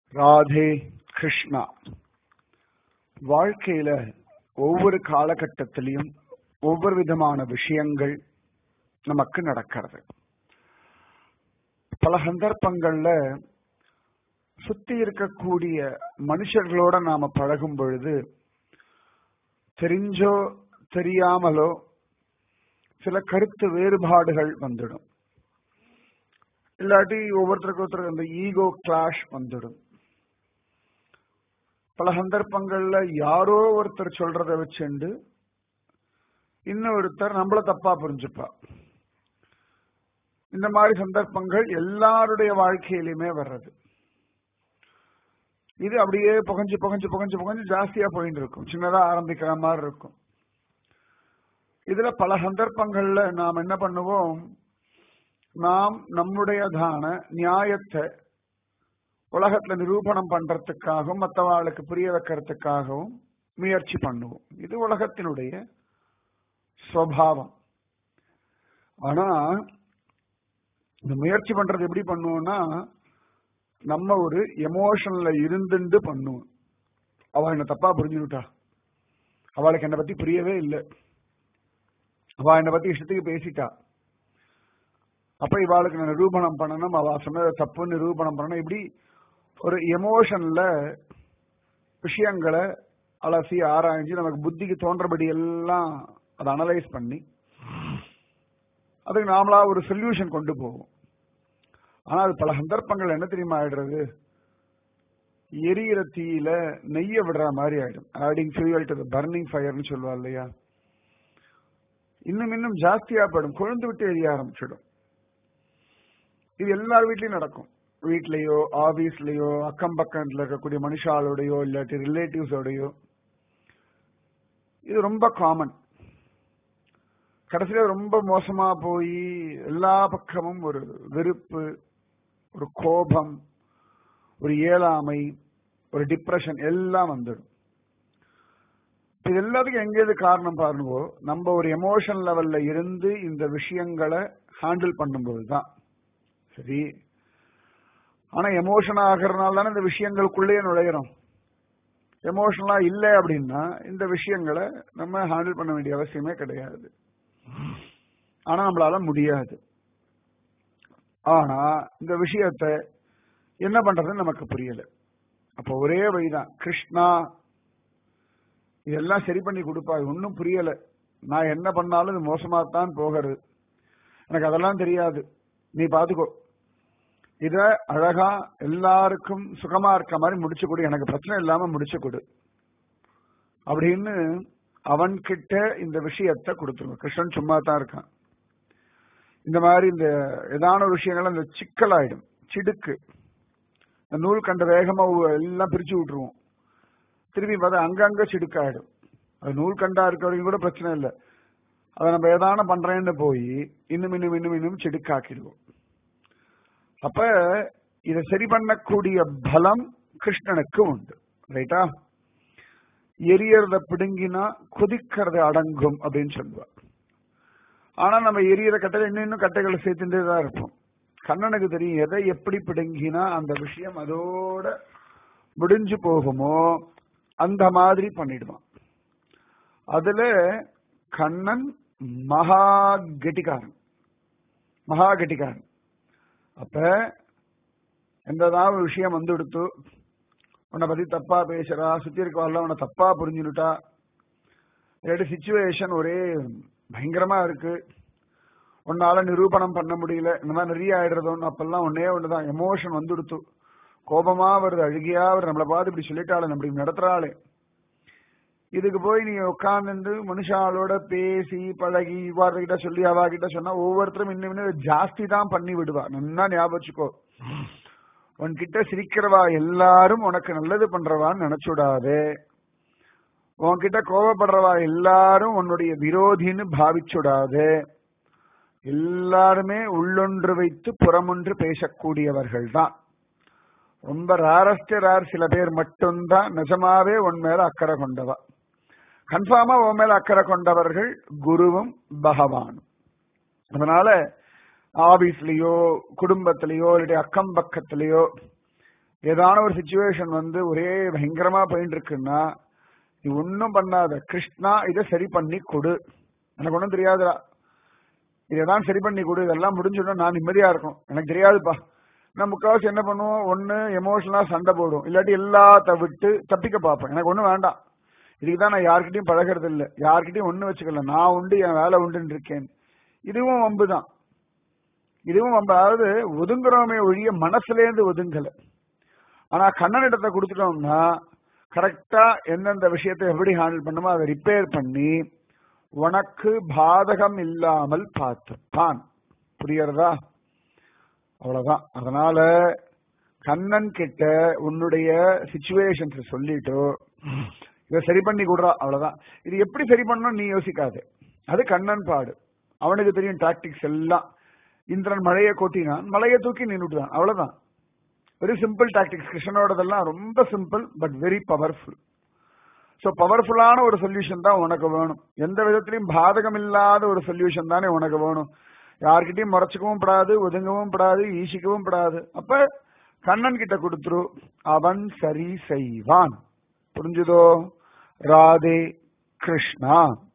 ராதே கிருஷ்ணா வாழ்க்கையில ஒவ்வொரு காலகட்டத்திலையும் ஒவ்வொரு விதமான விஷயங்கள் நமக்கு நடக்கிறது பல சந்தர்ப்பங்கள்ல சுத்தி இருக்கக்கூடிய மனுஷர்களோட நாம பழகும் பொழுது தெரிஞ்சோ தெரியாமலோ சில கருத்து வேறுபாடுகள் வந்துடும் இல்லாட்டி ஒவ்வொருத்தருக்கு ஒருத்தருக்கு அந்த ஈகோ கிளாஷ் வந்துடும் பல சந்தர்ப்பங்கள்ல யாரோ ஒருத்தர் சொல்றத வச்சுண்டு இன்னொருத்தர் நம்மள தப்பா புரிஞ்சுப்பா இந்த மாதிரி சந்தர்ப்பங்கள் எல்லாருடைய வாழ்க்கையிலுமே வர்றது இது அப்படியே புகஞ்சு புகஞ்சு புகஞ்சு புகஞ்சு ஜாஸ்தியா போயிட்டு இருக்கும் சின்னதா ஆரம்பிக்கிற மாதிரி இருக்கும் இதுல பல சந்தர்ப்பங்கள்ல நாம் என்ன பண்ணுவோம் நாம் நம்முடையதான நியாயத்தை உலகத்துல நிரூபணம் பண்றதுக்காகவும் மற்றவாளுக்கு புரிய வைக்கிறதுக்காகவும் முயற்சி பண்ணுவோம் இது உலகத்தினுடைய சுவாவம் ஆனா இந்த முயற்சி பண்றது எப்படி பண்ணுவோம்னா நம்ம ஒரு எமோஷன்ல இருந்துட்டு பண்ணுவோம் அவ என்ன தப்பா புரிஞ்சுக்கிட்டா அவளுக்கு என்னை பத்தி புரியவே இல்லை அவ என்னை பத்தி இஷ்டத்துக்கு பேசிட்டா அப்ப இவாளுக்கு நான் நிரூபணம் பண்ணணும் அவ சொன்னதை தப்பு நிரூபணம் பண்ணணும் இப்படி ஒரு எமோஷன்ல விஷயங்களை அலசி ஆராய்ஞ்சு நமக்கு புத்திக்கு தோன்றபடி எல்லாம் அதை அனலைஸ் பண்ணி அதுக்கு நாமளா ஒரு சொல்யூஷன் கொண்டு போவோம் ஆனா அது பல சந்தர்ப்பங்கள் என்ன தெரியுமா ஆயிடுறது எரியிற தீயில நெய்ய விடுற மாதிரி ஆயிடும் ஆடிங் ஃபியூயல் டு பர்னிங் ஃபயர்னு சொல்லுவா இல்லையா இன்னும் இன்னும் ஜாஸ்தியா போயிடும் கொழுந்து விட்டு எரிய ஆரம்பிச்சிடும் இது எல்லார் வீட்லயும் நடக்கும் வீட்லயோ ஆபீஸ்லயோ அக்கம் பக்கத்துல இருக்கக்கூடிய மனுஷாலோடையோ இல்லாட்டி ரிலேட்டிவ்ஸோடையோ இது ரொம்ப காமன் கடைசியில ரொம்ப மோசமா போய் எல்லா பக்கமும் ஒரு வெறுப்பு ஒரு கோபம் ஒரு இயலாமை ஒரு டிப்ரெஷன் எல்லாம் வந்துடும் இது எல்லாத்துக்கும் எங்கேது காரணம் பாருங்கோ நம்ம ஒரு எமோஷன் லெவல்ல இருந்து இந்த விஷயங்களை ஹேண்டில் பண்ணும்போது தான் சரி ஆனா எமோஷன் ஆகிறதுனால தானே இந்த விஷயங்களுக்குள்ளேயே நுழையிறோம் எமோஷனலா இல்லை அப்படின்னா இந்த விஷயங்களை நம்ம ஹேண்டில் பண்ண வேண்டிய அவசியமே கிடையாது ஆனா நம்மளால முடியாது ஆனா இந்த விஷயத்த என்ன பண்றதுன்னு நமக்கு புரியல அப்ப ஒரே வழிதான் கிருஷ்ணா இதெல்லாம் சரி பண்ணி கொடுப்பா ஒன்னும் புரியல நான் என்ன பண்ணாலும் இது மோசமா தான் போகிறது எனக்கு அதெல்லாம் தெரியாது நீ பாத்துக்கோ இத அழகா எல்லாருக்கும் சுகமா இருக்க மாதிரி முடிச்சு கொடு எனக்கு பிரச்சனை இல்லாம முடிச்சு கொடு அப்படின்னு அவன்கிட்ட இந்த விஷயத்த கொடுத்துருவோம் கிருஷ்ணன் சும்மா தான் இருக்கான் இந்த மாதிரி இந்த ஏதான ஒரு விஷயங்கள் அந்த சிக்கலாயிடும் சிடுக்கு இந்த நூல் கண்ட வேகமா எல்லாம் பிரிச்சு விட்டுருவோம் திருப்பி பார்த்தா அங்கங்க சிடுக்காயிடும் அது நூல் கண்டா இருக்க வரைக்கும் கூட பிரச்சனை இல்லை அதை நம்ம ஏதான பண்றேன்னு போய் இன்னும் இன்னும் இன்னும் இன்னும் சிடுக்காக்கிடுவோம் அப்ப இதை சரி பண்ணக்கூடிய பலம் கிருஷ்ணனுக்கு உண்டு ரைட்டா எரியறத பிடுங்கினா கொதிக்கிறது அடங்கும் அப்படின்னு சொல்லுவார் ஆனா நம்ம எரியற கட்டையில இன்னும் இன்னும் கட்டைகளை சேர்த்துட்டே தான் இருப்போம் கண்ணனுக்கு தெரியும் எதை எப்படி பிடுங்கினா அந்த விஷயம் அதோட முடிஞ்சு போகுமோ அந்த மாதிரி பண்ணிடுவான் அதுல கண்ணன் மகா கெட்டிக்காரன் மகா கெட்டிக்காரன் அப்ப எந்ததாவது விஷயம் வந்து எடுத்து உன்னை பத்தி தப்பா பேசுறா சுத்தி இருக்கவாள் உன்னை தப்பா புரிஞ்சுனுட்டா இல்லாட்டி சுச்சுவேஷன் ஒரே பயங்கரமா இருக்கு உன்னால நிரூபணம் பண்ண முடியல இந்த மாதிரி நிறைய ஆயிடுறதோன்னு அப்பெல்லாம் ஒன்னே ஒண்ணுதான் எமோஷன் வந்து எடுத்து கோபமா வருது அழுகியா வருது நம்மளை பார்த்து இப்படி சொல்லிட்டாளே நம்ம இப்படி நடத்துறாளே இதுக்கு போய் நீ உட்கார்ந்து மனுஷாலோட பேசி பழகி இவ்வாறு சொல்லி அவா கிட்ட சொன்னா ஒவ்வொருத்தரும் இன்னும் இன்னும் ஜாஸ்தி தான் பண்ணி விடுவா நல்லா ஞாபகம் வச்சுக்கோ உன்கிட்ட சிரிக்கிறவா எல்லாரும் உனக்கு நல்லது பண்றவான்னு நினைச்சுடாதே உன்கிட்ட கோபப்படுறவா எல்லாரும் உன்னுடைய விரோதின்னு பாவிச்சுடாதே எல்லாருமே உள்ளொன்று வைத்து புறமொன்று பேசக்கூடியவர்கள் தான் ரொம்ப ரேரஸ்ட் ரேர் சில பேர் மட்டும்தான் நிஜமாவே உன் மேல அக்கறை கொண்டவா கன்ஃபார்மா உன் மேல அக்கறை கொண்டவர்கள் குருவும் பகவானும் அதனால ஆபீஸ்லயோ குடும்பத்திலயோ இல்லாட்டி அக்கம் பக்கத்திலயோ ஏதான ஒரு சுச்சுவேஷன் வந்து ஒரே பயங்கரமா போயிட்டு இருக்குன்னா நீ ஒன்னும் பண்ணாத கிருஷ்ணா இதை சரி பண்ணி கொடு எனக்கு ஒன்றும் தெரியாதுடா இதைதான் சரி பண்ணி கொடு இதெல்லாம் முடிஞ்சிடும் நான் நிம்மதியா இருக்கும் எனக்கு தெரியாதுப்பா நான் முக்காவாசி என்ன பண்ணுவோம் ஒன்னு எமோஷனலா சண்டை போடும் இல்லாட்டி எல்லாத்த விட்டு தப்பிக்க பார்ப்பேன் எனக்கு ஒன்றும் வேண்டாம் இதுக்கு தான் நான் யார்கிட்டயும் பழகிறது இல்லை யார்கிட்டயும் ஒண்ணு வச்சுக்கல நான் உண்டு என் வேலை உண்டுன்னு இருக்கேன் இதுவும் வம்பு தான் இதுவும் வம்பு அதாவது ஒதுங்குறோமே ஒழிய மனசுலேருந்து ஒதுங்கல ஆனா கண்ணனிடத்தை கொடுத்துட்டோம்னா கரெக்டா எந்தெந்த விஷயத்தை எப்படி ஹேண்டில் பண்ணுமோ அதை ரிப்பேர் பண்ணி உனக்கு பாதகம் இல்லாமல் பார்த்துப்பான் புரியறதா அவ்வளவுதான் அதனால கண்ணன் கிட்ட உன்னுடைய சுச்சுவேஷன்ஸ் சொல்லிட்டு இதை சரி பண்ணி கொடுறா அவ்வளவுதான் இது எப்படி சரி பண்ணணும் நீ யோசிக்காது அது கண்ணன் பாடு அவனுக்கு தெரியும் டாக்டிக்ஸ் எல்லாம் இந்திரன் மழையை கொட்டினான் மலையை தூக்கி நின்றுட்டான் அவ்வளவுதான் வெரி சிம்பிள் டாக்டிக்ஸ் கிருஷ்ணனோடதெல்லாம் ரொம்ப simple but very powerful so பவர்ஃபுல்லான ஒரு சொல்யூஷன் தான் உனக்கு வேணும் எந்த விதத்திலையும் பாதகம் இல்லாத ஒரு சொல்யூஷன் தானே உனக்கு வேணும் யார்கிட்டயும் முறைச்சிக்கவும் படாது ஒதுங்கவும் படாது ஈசிக்கவும் படாது அப்ப கண்ணன் கிட்ட கொடுத்துரு அவன் சரி செய்வான் புரிஞ்சுதோ ராதே கிருஷ்ணா